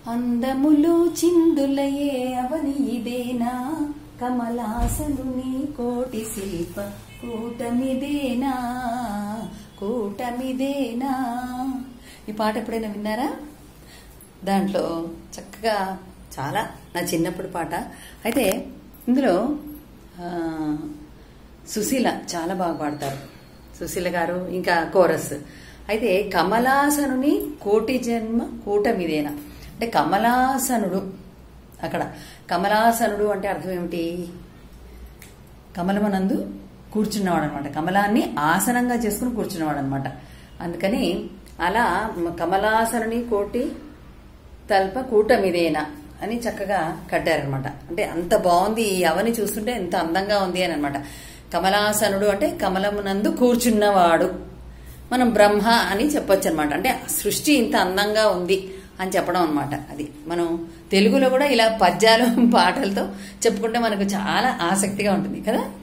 అందములు చిందులయే అవని ఇదేనా కమలాసనుని కోటి శిల్ప కూటమిదేనా కూటమిదేనా ఈ పాట ఎప్పుడైనా విన్నారా దాంట్లో చక్కగా చాలా నా చిన్నప్పుడు పాట అయితే ఇందులో ఆ, సుశీల చాలా బాగా పాడతారు సుశీల గారు ఇంకా కోరస్ అయితే కమలాసనుని కోటి జన్మ కూటమిదేనా అంటే కమలాసనుడు అక్కడ కమలాసనుడు అంటే అర్థం ఏమిటి కమలమనందు కూర్చున్నవాడు అనమాట కమలాన్ని ఆసనంగా చేసుకుని కూర్చున్నవాడు అనమాట అందుకని అలా మ- కమలాసనుని కోటి తల్ప కూటమిదేనా అని చక్కగా కట్టారనమాట అంటే అంత బాగుంది ఈ అవని చూస్తుంటే ఎంత అందంగా ఉంది అని అనమాట కమలాసనుడు అంటే కమలమునందు కూర్చున్నవాడు మనం బ్రహ్మ అని చెప్పొచ్చు అనమాట అంటే సృష్టి ఇంత అందంగా ఉంది అని చెప్పడం అనమాట అది మనం తెలుగులో కూడా ఇలా పద్యాలు పాటలతో చెప్పుకుంటే మనకు చాలా ఆసక్తిగా ఉంటుంది కదా